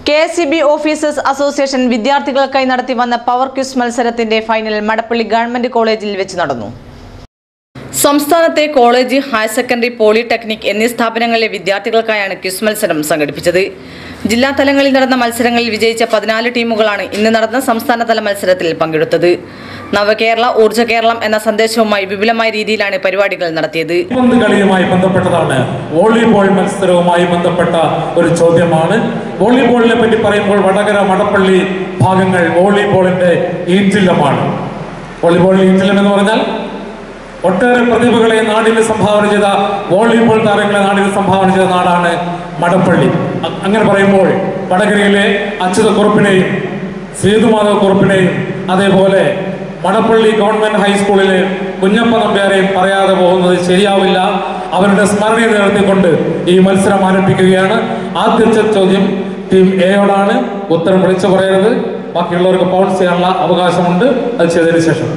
K S C B officers association വിദ്യാർത്ഥികൾക്കായി നടത്തി വന്ന പവർ ക്വിസ് മത്സരത്തിന്റെ ഫൈനൽ മടപ്പള്ളി ഗവൺമെന്റ് കോളേജിൽ വെച്ച് നടന്നു സംസ്ഥാനത്തെ കോളേജ് ഹയർ സെക്കൻഡറി പോളിടെക്നിക് എന്നീ സ്ഥാപനങ്ങളിലെ വിദ്യാർത്ഥികൾക്കായാണ് ക്വിസ് മത്സരം സംഘടിപ്പിച്ചത് ജില്ലാ തലങ്ങളിൽ നടന്ന മത്സരങ്ങളിൽ വിജയിച്ച പതിനാല് ടീമുകളാണ് ഇന്ന് നടന്ന സംസ്ഥാനതല മത്സരത്തിൽ പങ്കെടുത്തത് നവകേരള ഊർജ്ജ കേരളം എന്ന സന്ദേശവുമായി വിപുലമായ രീതിയിലാണ് പരിപാടികൾ നടത്തിയത് പന്ത് കളിയുമായി ബന്ധപ്പെട്ടതാണ് വോളിബോൾ മത്സരവുമായി ബന്ധപ്പെട്ട ഒരു ചോദ്യമാണ് വോളിബോളിനെ പറ്റി പറയുമ്പോൾ വടകര മടപ്പള്ളി ഭാഗങ്ങൾ വോളിബോളിന്റെ ഈറ്റില്ലമാണ് വോളിബോൾ ഈറ്റില്ലം എന്ന് പറഞ്ഞാൽ ഒട്ടേറെ പ്രതിഭകളെ നാടിന് സംഭാവന ചെയ്ത വോളിബോൾ താരങ്ങളെ നാടിന് സംഭാവന ചെയ്ത നാടാണ് മടപ്പള്ളി അ- അങ്ങനെ പറയുമ്പോൾ വടകരയിലെ അച്യുതക്കുറുപ്പിനെയും സേതുമാധവ കുറുപ്പിനെയും അതേപോലെ മടപ്പള്ളി ഗവൺമെന്റ് ഹൈസ്കൂളിലെ കുഞ്ഞപ്പ നമ്പ്യാരെയും പറയാതെ പോകുന്നത് ശരിയാവില്ല അവരുടെ സ്മരണ നിലനിർത്തിക്കൊണ്ട് ഈ മത്സരം ആരംഭിക്കുകയാണ് ആദ്യത്തെ ചോദ്യം ടീം എയോടാണ് ഉത്തരം വിളിച്ചു പറയരുത് ബാക്കിയുള്ളവർക്ക് പൗൺസ് ചെയ്യാനുള്ള അവകാശമുണ്ട് അത് ചെയ്തതിനു ശേഷം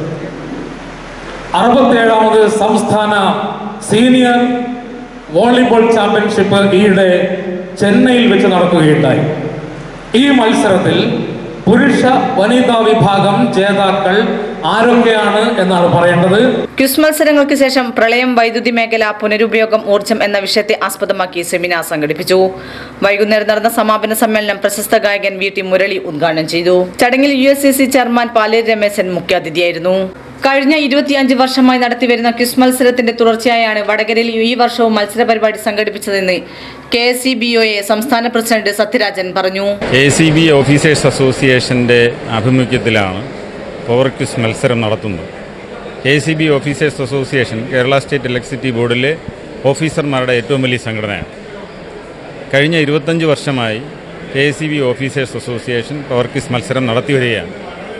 അറുപത്തേഴാമത് സംസ്ഥാന സീനിയർ വോളിബോൾ ചാമ്പ്യൻഷിപ്പ് ഈയിടെ ചെന്നൈയിൽ വെച്ച് നടക്കുകയുണ്ടായി ഈ മത്സരത്തിൽ പുരുഷ വനിതാ വിഭാഗം ജേതാക്കൾ ആരൊക്കെയാണ് എന്നാണ് പറയേണ്ടത് ക്വിസ് മത്സരങ്ങൾക്ക് ശേഷം പ്രളയം വൈദ്യുതി മേഖല പുനരുപയോഗം ഊർജ്ജം എന്ന വിഷയത്തെ ആസ്പദമാക്കി സെമിനാർ സംഘടിപ്പിച്ചു വൈകുന്നേരം നടന്ന സമാപന സമ്മേളനം പ്രശസ്ത ഗായകൻ വി ടി മുരളി ഉദ്ഘാടനം ചെയ്തു ചടങ്ങിൽ U S C C chairman Paleri Rameshan മുഖ്യാതിഥിയായിരുന്നു കഴിഞ്ഞ ഇരുപത്തിയഞ്ച് വർഷമായി നടത്തിവരുന്ന ക്വിസ് മത്സരത്തിന്റെ തുടർച്ചയായാണ് വടകരയിൽ ഈ വർഷവും മത്സര പരിപാടി സംഘടിപ്പിച്ചതെന്ന് K S C B O A സംസ്ഥാന പ്രസിഡന്റ് സത്യരാജൻ പറഞ്ഞു എ സി ബി ഓഫീസേഴ്സ് അസോസിയേഷൻ്റെ ആഭിമുഖ്യത്തിലാണ് പവർ ക്വിസ് മത്സരം നടത്തുന്നത് K C B officers association Kerala state electricity ബോർഡിലെ ഓഫീസർമാരുടെ ഏറ്റവും വലിയ സംഘടനയാണ് കഴിഞ്ഞ ഇരുപത്തഞ്ച് വർഷമായി K C B officers association power quiz മത്സരം നടത്തി വരികയാണ്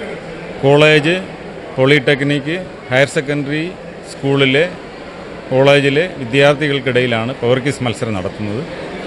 കോളേജ് പോളിടെക്നിക്ക് ഹയർ സെക്കൻഡറി സ്കൂളിലെ കോളേജിലെ വിദ്യാർത്ഥികൾക്കിടയിലാണ് പവർ ക്വിസ് മത്സരം നടത്തുന്നത്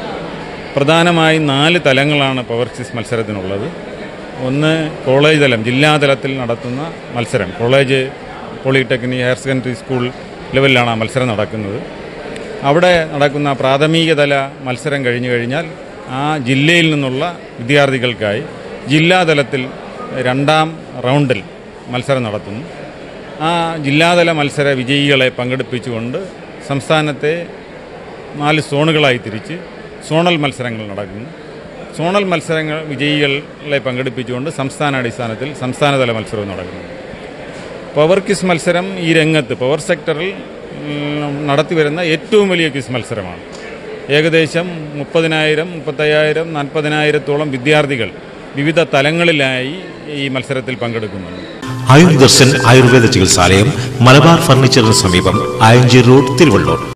പ്രധാനമായും നാല് തലങ്ങളാണ് പവർ ക്വിസ് മത്സരത്തിനുള്ളത് ഒന്ന് കോളേജ് തലം ജില്ലാതലത്തിൽ നടത്തുന്ന മത്സരം college polytechnic higher secondary school ലെവലിലാണ് ആ മത്സരം നടക്കുന്നത് അവിടെ നടക്കുന്ന പ്രാഥമിക തല മത്സരം കഴിഞ്ഞു കഴിഞ്ഞാൽ ആ ജില്ലയിൽ നിന്നുള്ള വിദ്യാർത്ഥികൾക്കായി ജില്ലാതലത്തിൽ രണ്ടാം റൗണ്ടിൽ മത്സരം നടത്തുന്നു ആ ജില്ലാതല മത്സര വിജയികളെ പങ്കെടുപ്പിച്ചുകൊണ്ട് സംസ്ഥാനത്തെ നാല് സോണുകളായി തിരിച്ച് സോണൽ മത്സരങ്ങൾ നടക്കുന്നു സോണൽ മത്സരങ്ങൾ വിജയികളെ പങ്കെടുപ്പിച്ചുകൊണ്ട് സംസ്ഥാന അടിസ്ഥാനത്തിൽ സംസ്ഥാനതല മത്സരവും നടക്കുന്നു പവർ ക്വിസ് മത്സരം ഈ രംഗത്ത് പവർ സെക്ടറിൽ ഉം, നടത്തിവരുന്ന ഏറ്റവും വലിയ ക്വിസ് മത്സരമാണ് ഏകദേശം മുപ്പതിനായിരം മുപ്പത്തയ്യായിരം നാൽപ്പതിനായിരത്തോളം വിദ്യാർത്ഥികൾ വിവിധ തലങ്ങളിലായി ഈ മത്സരത്തിൽ പങ്കെടുക്കുന്നുണ്ട് ആയുർ ദർശൻ ആയുർവേദ ചികിത്സാലയം മലബാർ ഫർണിച്ചറിന് സമീപം ആയഞ്ചി റോഡ് തിരുവള്ളൂർ